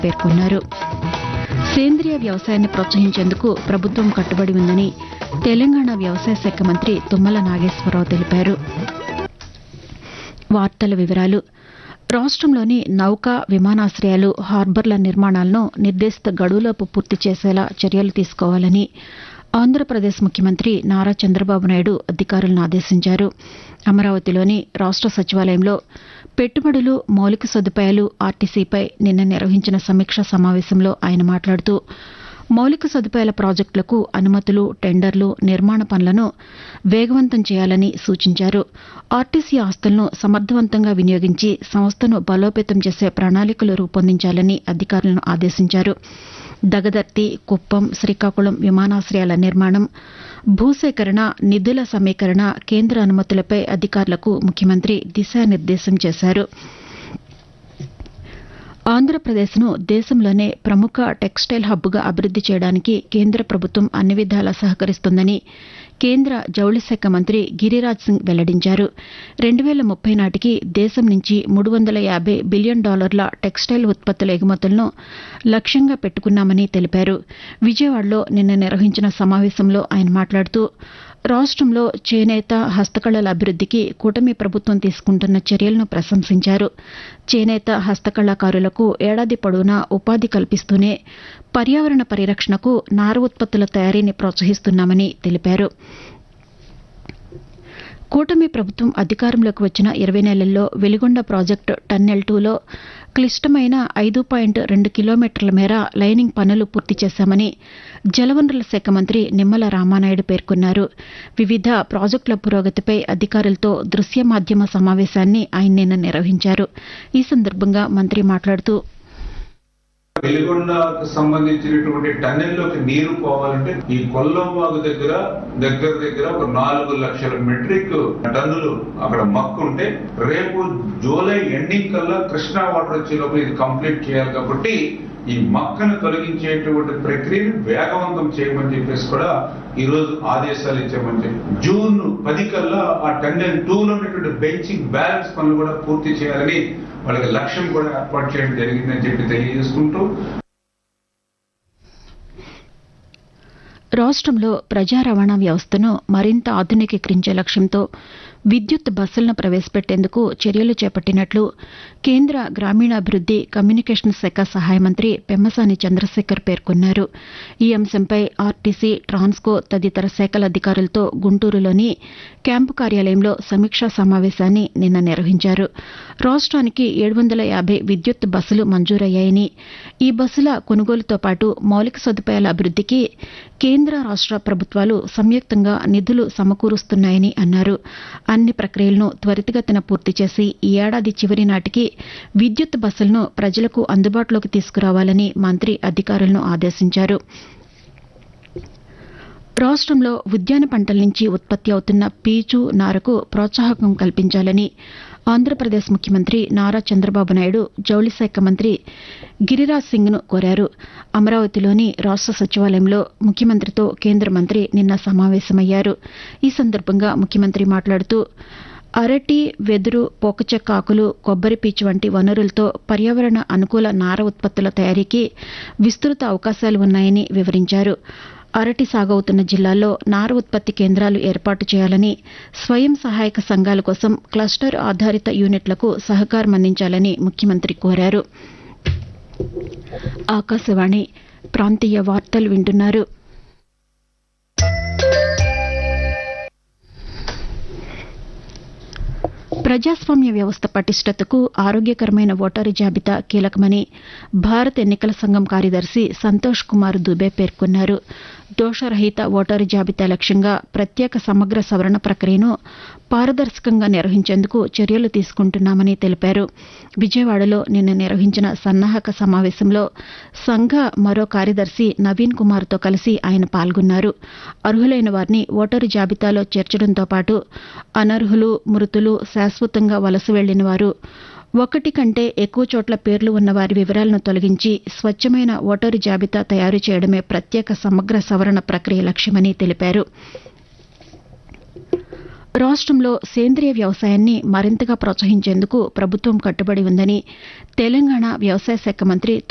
పేర్కొన్నారు సేంద్రియ వ్యవసాయాన్ని ప్రోత్సహించేందుకు ప్రభుత్వం కట్టుబడి ఉందని తెలంగాణ వ్యవసాయ శాఖ మంత్రి తుమ్మల నాగేశ్వరరావు తెలిపారు వార్తల వివరాలు రాష్ట్రంలోని నౌకా విమానాశ్రయాలు హార్బర్ల నిర్మాణాలను నిర్దేశిత గడువులోపు పూర్తి చేసేలా చర్యలు తీసుకోవాలని ఆంధ్రప్రదేశ్ ముఖ్యమంత్రి నారా చంద్రబాబు నాయుడు అధికారులను ఆదేశించారు అమరావతిలోని రాష్ట సచివాలయంలో పెట్టుబడులు మౌలిక సదుపాయాలు ఆర్టీసీపై నిన్న నిర్వహించిన సమీక్షా సమావేశంలో ఆయన మాట్లాడుతూ మౌలిక సదుపాయాల ప్రాజెక్టులకు అనుమతులు టెండర్లు నిర్మాణ పనులను వేగవంతం చేయాలని సూచించారు ఆర్టీసీ ఆస్తులను సమర్థవంతంగా వినియోగించి సంస్థను బలోపేతం చేసే ప్రణాళికలు రూపొందించాలని అధికారులను ఆదేశించారు దగదర్తి కుప్పం శ్రీకాకుళం విమానాశ్రయాల నిర్మాణం భూసేకరణ నిధుల సమీకరణ కేంద్ర అనుమతులపై అధికారులకు ముఖ్యమంత్రి దిశానిర్దేశం చేశారు ఆంధ్రప్రదేశ్ను దేశంలోనే ప్రముఖ టెక్స్టైల్ హబ్గా అభివృద్ది చేయడానికి కేంద్ర ప్రభుత్వం అన్ని విధాలా సహకరిస్తుందని కేంద్ర జౌళి శాఖ మంత్రి గిరిరాజ్ సింగ్ వెల్లడించారు రెండు వేల ముప్పై నాటికి దేశం నుంచి మూడు వందల యాభై బిలియన్ డాలర్ల టెక్స్టైల్ ఉత్పత్తుల ఎగుమతులను లక్ష్యంగా పెట్టుకున్నామని తెలిపారు విజయవాడలో నిన్న నిర్వహించిన సమావేశంలో ఆయన మాట్లాడుతూ రాష్టంలో చేనేత హస్తకళల అభివృద్దికి కూటమి ప్రభుత్వం తీసుకుంటున్న చర్యలను ప్రశంసించారు చేనేత హస్తకళాకారులకు ఏడాది పొడవునా ఉపాధి కల్పిస్తూనే పర్యావరణ పరిరక్షణకు నార ఉత్పత్తుల తయారీని ప్రోత్సహిస్తున్నామని తెలిపారు కూటమి ప్రభుత్వం అధికారంలోకి వచ్చిన ఇరవై నెలల్లో వెలిగొండ ప్రాజెక్టు టన్నెల్ టూలో క్లిష్టమైన ఐదు పాయింట్ రెండు కిలోమీటర్ల మేర లైనింగ్ పనులు పూర్తి చేశామని జలవనరుల శాఖ మంత్రి నిమ్మల రామానాయుడు పేర్కొన్నారు వివిధ ప్రాజెక్టుల పురోగతిపై అధికారులతో దృశ్య మాధ్యమ సమావేశాన్ని ఆయన నిన్న నిర్వహించారు ఈ సందర్భంగా మంత్రి మాట్లాడుతూ వెలిగొండకు సంబంధించినటువంటి టన్నెల్లోకి నీరు పోవాలంటే ఈ కొల్లం వాగు దగ్గర దగ్గర దగ్గర ఒక నాలుగు లక్షల మెట్రిక్ టన్నులు అక్కడ మక్కు ఉంటే రేపు జూలై ఎండింగ్ కల్లా కృష్ణా వాటర్ వచ్చే లోపల ఇది కంప్లీట్ చేయాలి కాబట్టి ఈ మక్కను తొలగించేటువంటి ప్రక్రియను వేగవంతం చేయమని చెప్పేసి కూడా ఈ రోజు ఆదేశాలు ఇచ్చామని చెప్పి జూన్ పది కల్లా ఆ టన్నెల్ టూ లో ఉన్నటువంటి బెంచింగ్ బ్యాలెన్స్ పనులు కూడా పూర్తి చేయాలని వాళ్ళకి లక్ష్యం కూడా ఏర్పాటు చేయడం జరిగిందని చెప్పి తెలియజేసుకుంటూ రాష్ట్రంలో ప్రజా రవాణా వ్యవస్థను మరింత ఆధునికీకరించే లక్ష్యంతో విద్యుత్ బస్సులను ప్రవేశపెట్టేందుకు చర్యలు చేపట్టినట్లు కేంద్ర గ్రామీణాభివృద్ది కమ్యూనికేషన్ శాఖ సహాయ మంత్రి పెమ్మసాని చంద్రశేఖర్ పేర్కొన్నారు ఈ అంశంపై ఆర్టీసీ ట్రాన్స్కో తదితర శాఖల అధికారులతో గుంటూరులోని క్యాంపు కార్యాలయంలో సమీక్షా సమావేశాన్ని నిన్న నిర్వహించారు రాష్ట్రానికి ఏడు వందల యాభై విద్యుత్ బస్సులు మంజూరయ్యాయని ఈ బస్సుల కొనుగోలుతో పాటు మౌలిక సదుపాయాల అభివృద్దికి కేంద్ర రాష్ట ప్రభుత్వాలు సంయుక్తంగా నిధులు సమకూరుస్తున్నాయని అన్నారు అన్ని ప్రక్రియలను త్వరితగతిన పూర్తి చేసి ఈ ఏడాది చివరి నాటికి విద్యుత్ బస్సులను ప్రజలకు అందుబాటులోకి తీసుకురావాలని మంత్రి అధికారులను ఆదేశించారు రాష్ట్రంలో ఉద్యాన పంటల నుంచి ఉత్పత్తి అవుతున్న పీచు నారకు ప్రోత్సాహకం కల్పించాలని ఆంధ్రప్రదేశ్ ముఖ్యమంత్రి నారా చంద్రబాబు నాయుడు జౌళి శాఖ మంత్రి గిరిరాజ్ సింగ్ను కోరారు అమరావతిలోని రాష్ట సచివాలయంలో ముఖ్యమంత్రితో కేంద్ర మంత్రి నిన్న సమావేశమయ్యారు ఈ సందర్భంగా ముఖ్యమంత్రి మాట్లాడుతూ అరటి వెదురు పోకచెక్క ఆకులు కొబ్బరి పీచు వంటి వనరులతో పర్యావరణ అనుకూల నార ఉత్పత్తుల తయారీకి విస్తృత అవకాశాలు ఉన్నాయని వివరించారు అరటి సాగవుతున్న జిల్లాల్లో నార ఉత్పత్తి కేంద్రాలు ఏర్పాటు చేయాలని స్వయం సహాయక సంఘాల కోసం క్లస్టర్ ఆధారిత యూనిట్లకు సహకారం అందించాలని ముఖ్యమంత్రి కోరారు ఆకాశవాణి ప్రాంతీయ వార్తలు వింటున్నారు ప్రజాస్వామ్య వ్యవస్థ పటిష్టతకు ఆరోగ్యకరమైన ఓటరు జాబితా కీలకమని భారత ఎన్నికల సంఘం కార్యదర్శి సంతోష్ కుమార్ దుబే పేర్కొన్నారు దోషరహిత ఓటరు జాబితా లక్ష్యంగా ప్రత్యేక సమగ్ర సవరణ ప్రక్రియను పారదర్శకంగా నిర్వహించేందుకు చర్యలు తీసుకుంటున్నామని తెలిపారు విజయవాడలో నిన్న నిర్వహించిన సన్నాహక సమావేశంలో సంఘ మరో కార్యదర్శి నవీన్ కుమార్తో కలిసి ఆయన పాల్గొన్నారు అర్హులైన వారిని ఓటరు జాబితాలో చేర్చడంతో పాటు అనర్హులు మృతులు శాశ్వతంగా వలస వెళ్లిన వారు ఒకటి కంటే ఎక్కువ చోట్ల పేర్లు ఉన్న వారి వివరాలను తొలగించి స్వచ్ఛమైన ఓటరు జాబితా తయారు చేయడమే ప్రత్యేక సమగ్ర సవరణ ప్రక్రియ లక్ష్యమని తెలిపారు రాష్ట్రంలో సేంద్రియ వ్యవసాయాన్ని మరింతగా ప్రోత్సహించేందుకు ప్రభుత్వం కట్టుబడి ఉందని తెలంగాణ వ్యవసాయ శాఖ మంత్రి